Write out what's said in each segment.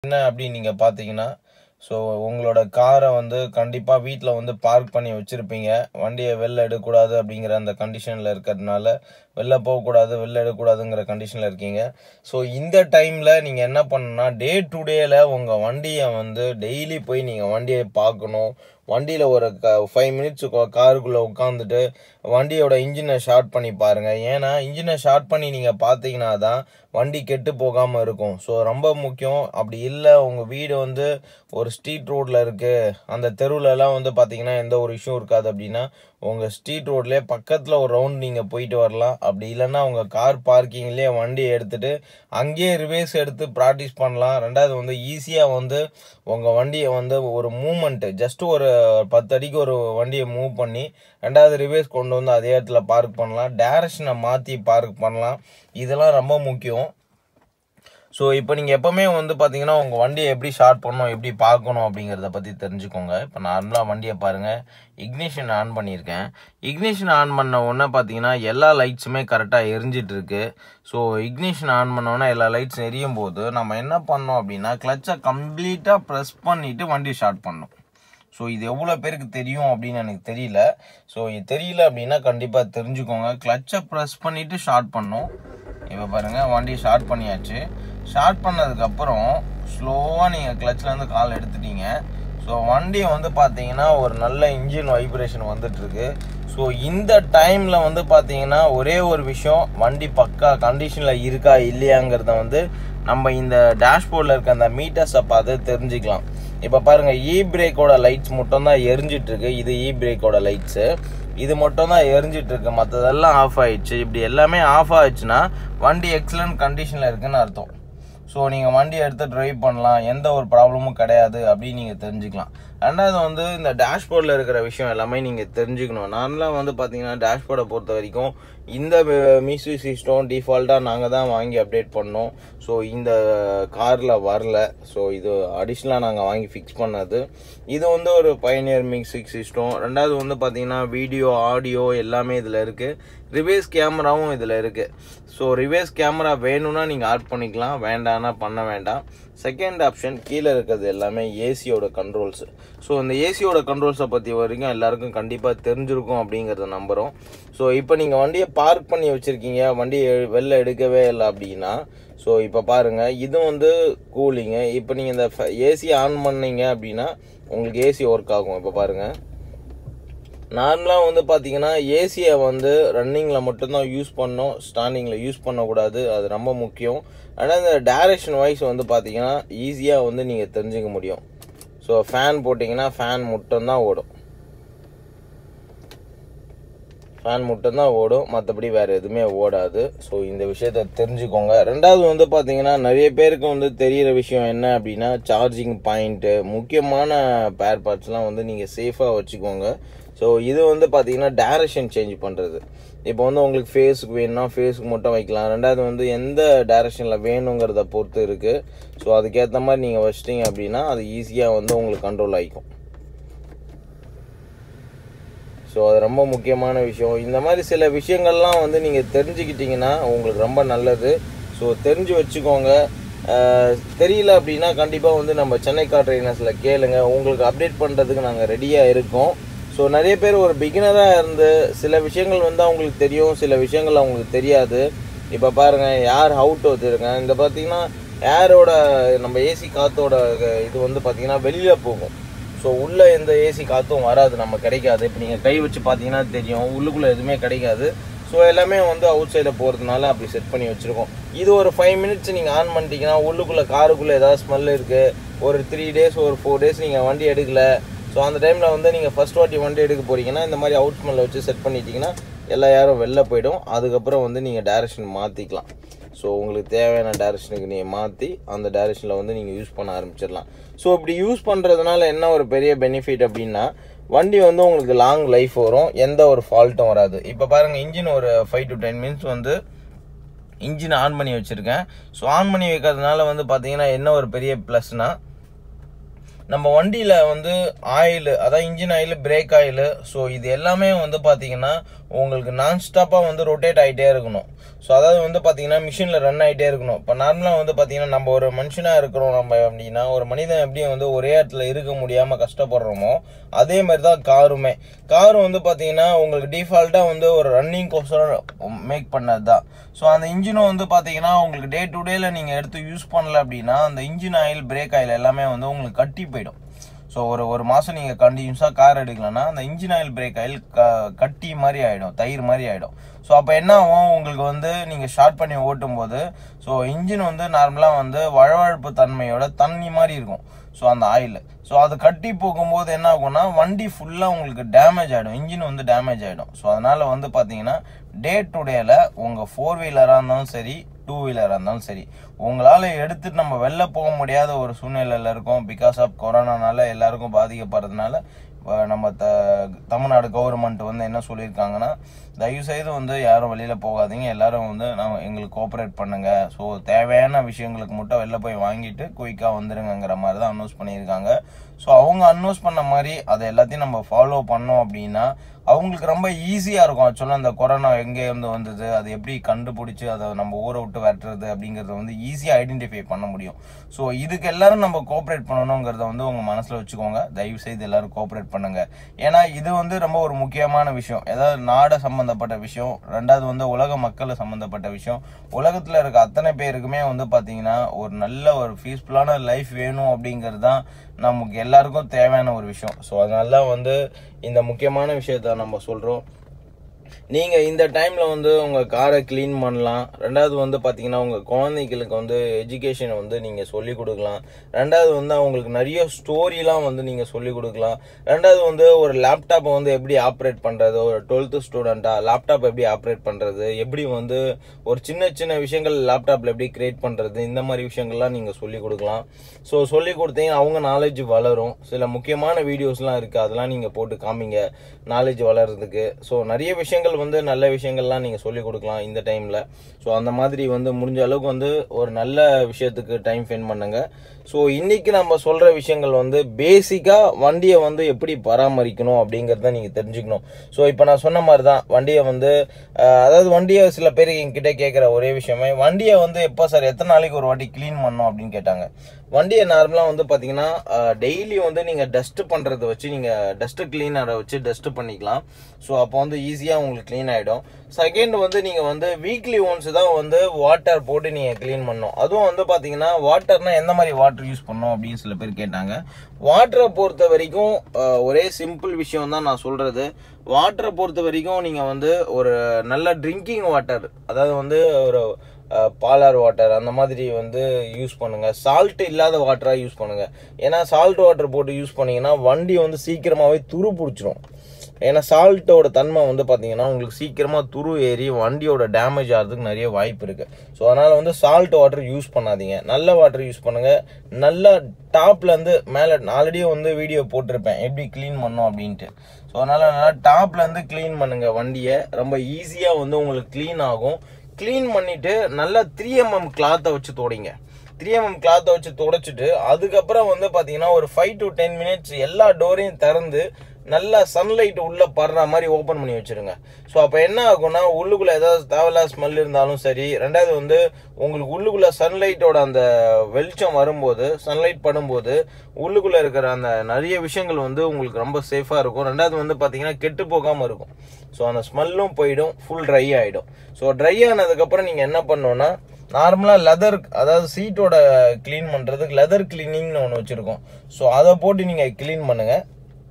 என்ன அப்படின்னு நீங்கள் பார்த்தீங்கன்னா ஸோ உங்களோட காரை வந்து கண்டிப்பாக வீட்டில் வந்து பார்க் பண்ணி வச்சுருப்பீங்க வண்டியை வெளில எடுக்கக்கூடாது அப்படிங்கிற அந்த கண்டிஷனில் இருக்கிறதுனால வெளில போகக்கூடாது வெளில எடுக்கக்கூடாதுங்கிற கண்டிஷனில் இருக்கீங்க ஸோ இந்த டைமில் நீங்கள் என்ன பண்ணணும்னா டே டு டேல உங்கள் வண்டியை வந்து டெய்லி போய் நீங்கள் வண்டியை பார்க்கணும் வண்டியில் ஒரு க ஃபைவ் மினிட்ஸ் காருக்குள்ளே உட்காந்துட்டு வண்டியோட இன்ஜினை ஷார்ட் பண்ணி பாருங்கள் ஏன்னா இன்ஜினை ஷார்ட் பண்ணி நீங்கள் பார்த்தீங்கன்னா தான் வண்டி கெட்டு போகாமல் இருக்கும் ஸோ ரொம்ப முக்கியம் அப்படி இல்லை உங்கள் வீடு வந்து ஒரு ஸ்ட்ரீட் ரோட்டில் இருக்குது அந்த தெருவுலலாம் வந்து பார்த்தீங்கன்னா எந்த ஒரு இஷ்யூ இருக்காது அப்படின்னா உங்கள் ஸ்ட்ரீட் ரோட்லேயே பக்கத்தில் ஒரு ரவுண்ட் நீங்கள் போயிட்டு வரலாம் அப்படி இல்லைன்னா உங்கள் கார் பார்க்கிங்லேயே வண்டியை எடுத்துகிட்டு அங்கேயே ரிவேஸ் எடுத்து ப்ராக்டிஸ் பண்ணலாம் ரெண்டாவது வந்து ஈஸியாக வந்து உங்கள் வண்டியை வந்து ஒரு மூமெண்ட்டு ஜஸ்ட் ஒரு பத்து அடிக்கு ஒரு வண்டியை மூவ் பண்ணி ரெண்டாவது ரிவேஸ் கொண்டு வந்து அதே இடத்துல பார்க் பண்ணலாம் டேரக்ஷனை மாற்றி பார்க் பண்ணலாம் இதெல்லாம் ரொம்ப முக்கியம் ஸோ இப்போ நீங்கள் எப்போவுமே வந்து பார்த்தீங்கன்னா உங்கள் வண்டியை எப்படி ஷார்ட் பண்ணணும் எப்படி பார்க்கணும் அப்படிங்கிறத பற்றி தெரிஞ்சுக்கோங்க இப்போ நார்மலாக வண்டியை பாருங்கள் இக்னிஷன் ஆன் பண்ணியிருக்கேன் இக்னிஷன் ஆன் பண்ண உடனே பார்த்தீங்கன்னா எல்லா லைட்ஸுமே கரெக்டாக எரிஞ்சிட்டு இருக்கு ஸோ இக்னிஷன் ஆன் பண்ணோன்னே எல்லா லைட்ஸும் எரியும் போது நம்ம என்ன பண்ணோம் அப்படின்னா கிளச்சை கம்ப்ளீட்டாக ப்ரெஸ் பண்ணிவிட்டு வண்டி ஸ்டார்ட் பண்ணணும் ஸோ இது எவ்வளோ பேருக்கு தெரியும் அப்படின்னு எனக்கு தெரியல ஸோ இது தெரியல அப்படின்னா கண்டிப்பாக தெரிஞ்சுக்கோங்க கிளச்சை ப்ரெஸ் பண்ணிவிட்டு ஷார்ட் பண்ணணும் இப்போ பாருங்கள் வண்டி ஷார்ட் பண்ணியாச்சு ஷார்ட் பண்ணதுக்கப்புறம் ஸ்லோவாக நீங்கள் கிளச்லேருந்து கால் எடுத்துட்டீங்க ஸோ வண்டி வந்து பார்த்தீங்கன்னா ஒரு நல்ல இன்ஜின் வைப்ரேஷன் வந்துட்டுருக்கு ஸோ இந்த டைமில் வந்து பார்த்தீங்கன்னா ஒரே ஒரு விஷயம் வண்டி பக்கா கண்டிஷனில் இருக்கா இல்லையாங்கிறத வந்து நம்ம இந்த டேஷ்போர்டில் இருக்க அந்த மீட்டர்ஸை பார்த்து தெரிஞ்சுக்கலாம் இப்போ பாருங்கள் இ பிரேக்கோட லைட்ஸ் மட்டும் தான் எரிஞ்சிட்டு இருக்கு இது இ பிரேக்கோட லைட்ஸு இது மட்டும் தான் எரிஞ்சிட்டு இருக்கு மற்றதெல்லாம் ஆஃப் ஆயிடுச்சு இப்படி எல்லாமே ஆஃப் ஆயிடுச்சுன்னா வண்டி எக்ஸலண்ட் கண்டிஷனில் இருக்குன்னு அர்த்தம் ஸோ நீங்கள் வண்டி எடுத்து ட்ரைவ் பண்ணலாம் எந்த ஒரு ப்ராப்ளமும் கிடையாது அப்படின்னு நீங்கள் தெரிஞ்சுக்கலாம் ரெண்டாவது வந்து இந்த டேஷ்போர்டில் இருக்கிற விஷயம் எல்லாமே நீங்கள் தெரிஞ்சுக்கணும் நார்மலாக வந்து பார்த்தீங்கன்னா டேஷ்போர்டை பொறுத்த வரைக்கும் இந்த மியூசிக் சிஸ்டம் டிஃபால்ட்டாக நாங்கள் தான் வாங்கி அப்டேட் பண்ணோம் ஸோ இந்த காரில் வரல ஸோ இது அடிஷ்னலாக நாங்கள் வாங்கி ஃபிக்ஸ் பண்ணது இது வந்து ஒரு பயனியர் மியூசிக் சிஸ்டம் ரெண்டாவது வந்து பார்த்தீங்கன்னா வீடியோ ஆடியோ எல்லாமே இதில் இருக்குது ரிவேஸ் கேமராவும் இதில் இருக்குது ஸோ ரிவேஸ் கேமரா வேணும்னா நீங்கள் ஆட் பண்ணிக்கலாம் வேண்டாம்னா பண்ண வேண்டாம் செகண்ட் ஆப்ஷன் கீழே இருக்கிறது எல்லாமே ஏசியோட கண்ட்ரோல்ஸ் ஸோ இந்த ஏசியோட கண்ட்ரோல்ஸை பற்றி வரைக்கும் எல்லாருக்கும் கண்டிப்பாக தெரிஞ்சிருக்கும் அப்படிங்கிறத நம்புகிறோம் ஸோ இப்போ நீங்கள் வண்டியை பார்க் பண்ணி வச்சுருக்கீங்க வண்டியை வெளில எடுக்கவே இல்லை அப்படின்னா ஸோ இப்போ பாருங்கள் இது வந்து கூலிங்கு இப்போ நீங்கள் இந்த ஏசி ஆன் பண்ணீங்க அப்படின்னா உங்களுக்கு ஏசி ஒர்க் ஆகும் இப்போ பாருங்கள் நார்மலாக வந்து பார்த்தீங்கன்னா ஏசியை வந்து ரன்னிங்கில் மட்டும்தான் யூஸ் பண்ணோம் ஸ்டாண்டிங்கில் யூஸ் பண்ணக்கூடாது அது ரொம்ப முக்கியம் ஆனால் இந்த டைரக்ஷன் வைஸ் வந்து பார்த்தீங்கன்னா ஈஸியாக வந்து நீங்கள் தெரிஞ்சுக்க முடியும் ஸோ ஃபேன் போட்டிங்கன்னா ஃபேன் மட்டும்தான் ஓடும் ஃபேன் மட்டும்தான் ஓடும் மற்றபடி வேறு எதுவுமே ஓடாது ஸோ இந்த விஷயத்த தெரிஞ்சுக்கோங்க ரெண்டாவது வந்து பார்த்தீங்கன்னா நிறைய பேருக்கு வந்து தெரியிற விஷயம் என்ன அப்படின்னா சார்ஜிங் பாயிண்ட்டு முக்கியமான பேர் பார்ட்ஸ்லாம் வந்து நீங்கள் சேஃபாக வச்சுக்கோங்க ஸோ இது வந்து பார்த்தீங்கன்னா டேரக்ஷன் சேஞ்ச் பண்ணுறது இப்போ வந்து உங்களுக்கு ஃபேஸுக்கு வேணும்னா ஃபேஸுக்கு மட்டும் வைக்கலாம் ரெண்டாவது வந்து எந்த டேரக்ஷனில் வேணுங்கிறத பொறுத்து இருக்குது ஸோ அதுக்கேற்ற மாதிரி நீங்கள் வச்சிட்டிங்க அப்படின்னா அது ஈஸியாக வந்து உங்களுக்கு கண்ட்ரோல் ஆகிக்கும் ஸோ அது ரொம்ப முக்கியமான விஷயம் இந்த மாதிரி சில விஷயங்கள்லாம் வந்து நீங்கள் தெரிஞ்சுக்கிட்டிங்கன்னா உங்களுக்கு ரொம்ப நல்லது ஸோ தெரிஞ்சு வச்சுக்கோங்க தெரியல அப்படின்னா கண்டிப்பாக வந்து நம்ம சென்னை கார் ட்ரைனர்ஸில் கேளுங்க உங்களுக்கு அப்டேட் பண்ணுறதுக்கு நாங்கள் ரெடியாக இருக்கோம் ஸோ நிறைய பேர் ஒரு பிகினராக இருந்து சில விஷயங்கள் வந்து அவங்களுக்கு தெரியும் சில விஷயங்கள் அவங்களுக்கு தெரியாது இப்போ பாருங்கள் ஏர் அவுட் வச்சுருக்கேன் இந்த பார்த்தீங்கன்னா ஏரோட நம்ம ஏசி காற்றோட இது வந்து பார்த்தீங்கன்னா வெளியில் போகும் ஸோ உள்ளே எந்த ஏசி காற்றும் வராது நம்ம கிடைக்காது இப்போ நீங்கள் கை வச்சு பார்த்தீங்கன்னா தெரியும் உள்ளுக்குள்ளே எதுவுமே கிடைக்காது ஸோ எல்லாமே வந்து அவுட் சைடில் போகிறதுனால அப்படி செட் பண்ணி வச்சுருக்கோம் இது ஒரு ஃபைவ் மினிட்ஸ் நீங்கள் ஆன் பண்ணிட்டீங்கன்னா உள்ளுக்குள்ளே காருக்குள்ளே ஏதாவது ஸ்மெல் இருக்குது ஒரு த்ரீ டேஸ் ஒரு ஃபோர் டேஸ் நீங்கள் வண்டி எடுக்கல ஸோ அந்த டைமில் வந்து நீங்கள் ஃபஸ்ட் வாட்டி வண்டி எடுக்க போகிறீங்கன்னா இந்த மாதிரி அவுட் ஸ்மெல்லை வச்சு செட் பண்ணிட்டீங்கன்னா எல்லா யாரும் வெளில போயிடும் அதுக்கப்புறம் வந்து நீங்கள் டேரெக்ஷன் மாற்றிக்கலாம் ஸோ உங்களுக்கு தேவையான டேரெக்ஷனுக்கு நீங்கள் மாற்றி அந்த டேரெக்ஷனில் வந்து நீங்கள் யூஸ் பண்ண ஆரம்பிச்சிடலாம் ஸோ இப்படி யூஸ் பண்ணுறதுனால என்ன ஒரு பெரிய பெனிஃபிட் அப்படின்னா வண்டி வந்து உங்களுக்கு லாங் லைஃப் வரும் எந்த ஒரு ஃபால்ட்டும் வராது இப்போ பாருங்கள் இன்ஜின் ஒரு ஃபைவ் டு டென் மினிட்ஸ் வந்து இன்ஜின் ஆன் பண்ணி வச்சுருக்கேன் ஸோ ஆன் பண்ணி வைக்கிறதுனால வந்து பார்த்தீங்கன்னா என்ன ஒரு பெரிய ப்ளஸ்னால் நம்ம வண்டியில் வந்து ஆயில் அதான் engine oil brake oil so இது எல்லாமே வந்து பார்த்தீங்கன்னா உங்களுக்கு நான் ஸ்டாப்பாக வந்து ரொட்டேட் ஆகிட்டே இருக்கணும் ஸோ அதாவது வந்து பார்த்தீங்கன்னா மிஷினில் ரன் ஆகிட்டே இருக்கணும் இப்போ நார்மலாக வந்து பார்த்தீங்கன்னா நம்ம ஒரு மனுஷனாக இருக்கிறோம் நம்ம அப்படின்னா ஒரு மனிதன் எப்படி வந்து ஒரே இடத்துல இருக்க முடியாமல் கஷ்டப்படுறோமோ அதே மாதிரி தான் காருமே கார் வந்து பார்த்தீங்கன்னா உங்களுக்கு டிஃபால்ட்டாக வந்து ஒரு ரன்னிங் கோசரம் மேக் பண்ணது தான் ஸோ அந்த இன்ஜினும் வந்து பார்த்தீங்கன்னா உங்களுக்கு டே டு டேல நீங்கள் எடுத்து யூஸ் பண்ணல அப்படின்னா அந்த இன்ஜின் ஆயில் பிரேக் ஆயில் எல்லாமே வந்து உங்களுக்கு கட்டி போயிடும் ஸோ ஒரு ஒரு மாதம் நீங்கள் கண்டினியூஸாக கார் எடுக்கலன்னா அந்த இன்ஜின் ஆயில் பிரேக் ஆயில் க கட்டி மாதிரி ஆகிடும் தயிர் மாதிரி ஆகிடும் ஸோ அப்போ என்ன ஆகும் உங்களுக்கு வந்து நீங்கள் ஷார்ட் பண்ணி ஓட்டும் போது ஸோ இன்ஜின் வந்து நார்மலாக வந்து வழவழப்பு தன்மையோட தண்ணி மாதிரி இருக்கும் ஸோ அந்த ஆயில் ஸோ அது கட்டி போகும்போது என்ன ஆகும்னா வண்டி ஃபுல்லாக உங்களுக்கு டேமேஜ் ஆகிடும் இன்ஜின் வந்து டேமேஜ் ஆகிடும் ஸோ அதனால் வந்து பார்த்தீங்கன்னா டே டு டேல உங்கள் ஃபோர் வீலராக இருந்தாலும் சரி டூ வீலராக இருந்தாலும் சரி உங்களால் எடுத்துட்டு நம்ம வெளில போக முடியாத ஒரு சூழ்நிலையில் இருக்கோம் பிகாஸ் ஆஃப் கொரோனானால எல்லாருக்கும் பாதிக்கப்படுறதுனால இப்போ நம்ம த தமிழ்நாடு கவர்மெண்ட் வந்து என்ன சொல்லியிருக்காங்கன்னா தயவு செய்து வந்து யாரும் வெளியில் போகாதீங்க எல்லாரும் வந்து நம்ம எங்களுக்கு கோஆப்ரேட் பண்ணுங்க ஸோ தேவையான விஷயங்களுக்கு மட்டும் வெளில போய் வாங்கிட்டு குயிக்காக வந்துருங்கிற மாதிரி தான் அனௌன்ஸ் பண்ணியிருக்காங்க ஸோ அவங்க அனௌன்ஸ் பண்ண மாதிரி அதை எல்லாத்தையும் நம்ம ஃபாலோ பண்ணோம் அப்படின்னா அவங்களுக்கு ரொம்ப ஈஸியாக இருக்கும் ஆக்சுவலாக அந்த கொரோனா எங்கே இருந்து வந்தது அது எப்படி கண்டுபிடிச்சி அதை நம்ம ஊரை விட்டு வெட்டுறது அப்படிங்கிறத வந்து ஈஸியாக ஐடென்டிஃபை பண்ண முடியும் ஸோ இதுக்கு எல்லாரும் நம்ம கோஆப்ரேட் பண்ணணுங்கிறத வந்து உங்கள் மனசில் வச்சுக்கோங்க தயவு செய்து எல்லாரும் கோஆப்ரேட் பண்ணுங்க ஏன்னா இது வந்து ரொம்ப ஒரு முக்கியமான விஷயம் ஏதாவது நாடை சம்மந்தப்பட்ட விஷயம் ரெண்டாவது வந்து உலக மக்களை சம்மந்தப்பட்ட விஷயம் உலகத்தில் இருக்க அத்தனை பேருக்குமே வந்து பார்த்தீங்கன்னா ஒரு நல்ல ஒரு பீஸ்ஃபுல்லான லைஃப் வேணும் அப்படிங்கிறது தான் நமக்கு எல்லாருக்கும் தேவையான ஒரு விஷயம் ஸோ அதனால தான் வந்து இந்த முக்கியமான விஷயத்த நம்ம சொல்கிறோம் நீங்கள் இந்த டைமில் வந்து உங்கள் காரை க்ளீன் பண்ணலாம் ரெண்டாவது வந்து பார்த்தீங்கன்னா உங்கள் குழந்தைகளுக்கு வந்து எஜுகேஷனை வந்து நீங்கள் சொல்லிக் கொடுக்கலாம் ரெண்டாவது வந்து அவங்களுக்கு நிறைய ஸ்டோரிலாம் வந்து நீங்கள் சொல்லிக் கொடுக்கலாம் ரெண்டாவது வந்து ஒரு லேப்டாப்பை வந்து எப்படி ஆப்ரேட் பண்ணுறது ஒரு டுவெல்த்து ஸ்டூடெண்ட்டாக லேப்டாப் எப்படி ஆப்ரேட் பண்ணுறது எப்படி வந்து ஒரு சின்ன சின்ன விஷயங்கள் லேப்டாப்பில் எப்படி கிரியேட் பண்ணுறது இந்த மாதிரி விஷயங்கள்லாம் நீங்கள் சொல்லிக் கொடுக்கலாம் ஸோ சொல்லிக் கொடுத்தீங்கன்னா அவங்க நாலேஜ் வளரும் சில முக்கியமான வீடியோஸ்லாம் இருக்குது அதெல்லாம் நீங்கள் போட்டு காமிங்க நாலேஜ் வளர்கிறதுக்கு ஸோ நிறைய விஷயங்கள் வந்து நல்ல விஷயங்கள்லாம் நீங்கள் சொல்லிக் கொடுக்கலாம் இந்த டைமில் ஸோ அந்த மாதிரி வந்து முடிஞ்ச அளவுக்கு வந்து ஒரு நல்ல விஷயத்துக்கு டைம் ஸ்பெண்ட் பண்ணுங்க ஸோ இன்னைக்கு நம்ம சொல்கிற விஷயங்கள் வந்து பேசிக்காக வண்டியை வந்து எப்படி பராமரிக்கணும் அப்படிங்கிறத நீங்கள் தெரிஞ்சுக்கணும் ஸோ இப்போ நான் சொன்ன மாதிரி தான் வண்டியை வந்து அஹ், அதாவது வண்டியை சில பேர் என்கிட்ட கேட்குற ஒரே விஷயமே வண்டியை வந்து எப்போ சார் எத்தனை நாளைக்கு ஒரு வாட்டி க்ளீன் பண்ணணும் அப்படின்னு கேட்டாங்க வண்டியை நார்மலாக வந்து பார்த்தீங்கன்னா டெய்லி வந்து நீங்கள் டஸ்ட் பண்ணுறதை வச்சு நீங்கள் டஸ்ட்டு கிளீனரை வச்சு டஸ்ட் பண்ணிக்கலாம் ஸோ அப்போ வந்து ஈஸியாக உங்களுக்கு க்ளீன் ஆகிடும் செகண்ட் வந்து நீங்கள் வந்து வீக்லி ஒன்ஸ் தான் வந்து வாட்டர் போட்டு நீங்கள் க்ளீன் பண்ணணும் அதுவும் வந்து பார்த்தீங்கன்னா வாட்டர்னா எந்த மாதிரி வாட்டர் யூஸ் பண்ணணும் அப்படின்னு சில பேர் கேட்டாங்க வாட்டரை பொறுத்த வரைக்கும் அஹ், ஒரே சிம்பிள் விஷயம் தான் நான் சொல்கிறது வாட்டரை பொறுத்த வரைக்கும் நீங்கள் வந்து ஒரு நல்ல ட்ரிங்கிங் வாட்டர் அதாவது வந்து ஒரு பாலார் வாட்டர் அந்த மாதிரி வந்து யூஸ் பண்ணுங்க சால்ட் இல்லாத வாட்டரா யூஸ் பண்ணுங்க ஏன்னா சால்ட் வாட்டர் போட்டு யூஸ் பண்ணீங்கன்னா வண்டி வந்து சீக்கிரமாவே துரு பிடிச்சிரும் ஏன்னா சால்ட்டோட தன்மை வந்து பார்த்தீங்கன்னா உங்களுக்கு சீக்கிரமாக துரு ஏறி வண்டியோட டேமேஜ் ஆகிறதுக்கு நிறைய வாய்ப்பு இருக்கு ஸோ அதனால வந்து சால்ட் வாட்டர் யூஸ் பண்ணாதீங்க நல்ல வாட்டர் யூஸ் பண்ணுங்க நல்ல டாப்ல இருந்து மேலே ஆல்ரெடி வந்து வீடியோ போட்டிருப்பேன் எப்படி க்ளீன் பண்ணோம் அப்படின்ட்டு ஸோ அதனால நல்லா டாப்ல இருந்து க்ளீன் பண்ணுங்க வண்டியை ரொம்ப ஈஸியாக வந்து உங்களுக்கு க்ளீன் ஆகும் க்ளீன் பண்ணிட்டு நல்லா த்ரீ எம்எம் கிளாத்தை வச்சு தொடங்க த்ரீ எம்எம் கிளாத்தை வச்சு தொடச்சிட்டு அதுக்கப்புறம் வந்து பார்த்தீங்கன்னா ஒரு ஃபைவ் டு டென் மினிட்ஸ் எல்லா டோரையும் திறந்து நல்லா சன்லைட் உள்ள படுற மாதிரி ஓப்பன் பண்ணி வச்சிருங்க ஸோ அப்போ என்ன ஆகும்னா உள்ளுக்குள்ள ஏதாவது தேவையில்லாத ஸ்மெல் இருந்தாலும் சரி ரெண்டாவது வந்து உங்களுக்கு உள்ளுக்குள்ள சன்லைட்டோட அந்த வெளிச்சம் வரும்போது சன்லைட் படும்போது உள்ளுக்குள்ள இருக்கிற அந்த நிறைய விஷயங்கள் வந்து உங்களுக்கு ரொம்ப சேஃபாக இருக்கும் ரெண்டாவது வந்து பார்த்தீங்கன்னா கெட்டு போகாமல் இருக்கும் ஸோ அந்த ஸ்மெல்லும் போயிடும் ஃபுல் ட்ரை ஆகிடும் ஸோ ட்ரை ஆனதுக்கப்புறம் நீங்கள் என்ன பண்ணணும்னா நார்மலாக லெதர் அதாவது சீட்டோட க்ளீன் பண்ணுறதுக்கு லெதர் கிளீனிங்னு ஒன்று வச்சுருக்கோம் ஸோ அதை போட்டு நீங்கள் க்ளீன் பண்ணுங்கள்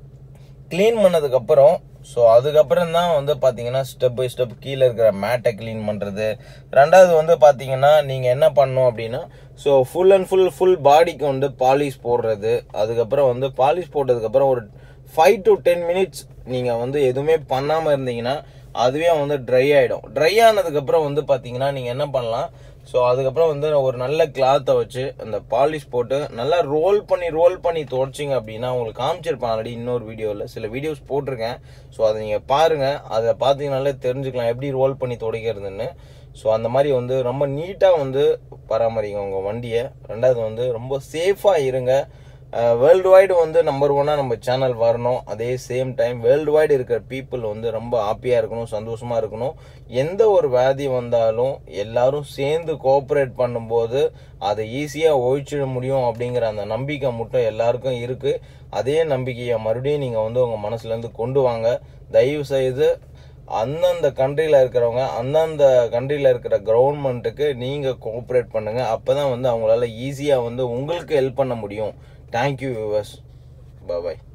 க்ளீன் பண்ணதுக்கப்புறம் ஸோ அதுக்கப்புறம் தான் வந்து பார்த்தீங்கன்னா ஸ்டெப் பை ஸ்டெப் கீழே இருக்கிற மேட்டை க்ளீன் பண்ணுறது ரெண்டாவது வந்து பார்த்தீங்கன்னா நீங்கள் என்ன பண்ணணும் அப்படின்னா so full and full full பாடிக்கு வந்து பாலிஷ் போடுறது அதுக்கப்புறம் வந்து பாலிஷ் போட்டதுக்கப்புறம் ஒரு ஃபைவ் டு டென் மினிட்ஸ் நீங்கள் வந்து எதுவுமே பண்ணாமல் இருந்தீங்கன்னா அதுவே வந்து ட்ரை ஆகிடும் ட்ரை ஆனதுக்கப்புறம் வந்து பார்த்தீங்கன்னா நீங்கள் என்ன பண்ணலாம் ஸோ அதுக்கப்புறம் வந்து ஒரு நல்ல கிளாத்தை வச்சு அந்த பாலிஷ் போட்டு நல்லா ரோல் பண்ணி ரோல் பண்ணி துடைச்சிங்க அப்படின்னா உங்களுக்கு காமிச்சிருப்பேன் ஆல்ரெடி இன்னொரு வீடியோவில் சில வீடியோஸ் போட்டிருக்கேன் ஸோ அதை நீங்கள் பாருங்கள் அதை பார்த்தீங்கனாலே தெரிஞ்சுக்கலாம் எப்படி ரோல் பண்ணி துடைக்கிறதுன்னு ஸோ அந்த மாதிரி வந்து ரொம்ப நீட்டாக வந்து பராமரிங்க உங்கள் வண்டியை ரெண்டாவது வந்து ரொம்ப சேஃபாக இருங்க வேர்ல்டு வைடு வந்து நம்பர் ஒன்னாக நம்ம சேனல் வரணும் அதே சேம் டைம் வேர்ல்டு வைடு இருக்கிற பீப்புள் வந்து ரொம்ப ஹாப்பியாக இருக்கணும் சந்தோஷமாக இருக்கணும் எந்த ஒரு வியாதி வந்தாலும் எல்லாரும் சேர்ந்து கோஆப்ரேட் பண்ணும்போது அதை ஈஸியாக ஒழிச்சிட முடியும் அப்படிங்கிற அந்த நம்பிக்கை மட்டும் எல்லாருக்கும் இருக்குது அதே நம்பிக்கையை மறுபடியும் நீங்கள் வந்து உங்கள் மனசுலேருந்து கொண்டு வாங்க தயவு செய்து அந்தந்த கண்ட்ரியில் இருக்கிறவங்க அந்தந்த கண்ட்ரியில் இருக்கிற கவர்மெண்ட்டுக்கு நீங்கள் கோஆப்ரேட் பண்ணுங்கள் அப்போ தான் வந்து அவங்களால ஈஸியாக வந்து உங்களுக்கு ஹெல்ப் பண்ண முடியும் தேங்க்யூ வியூவர்ஸ் பாய்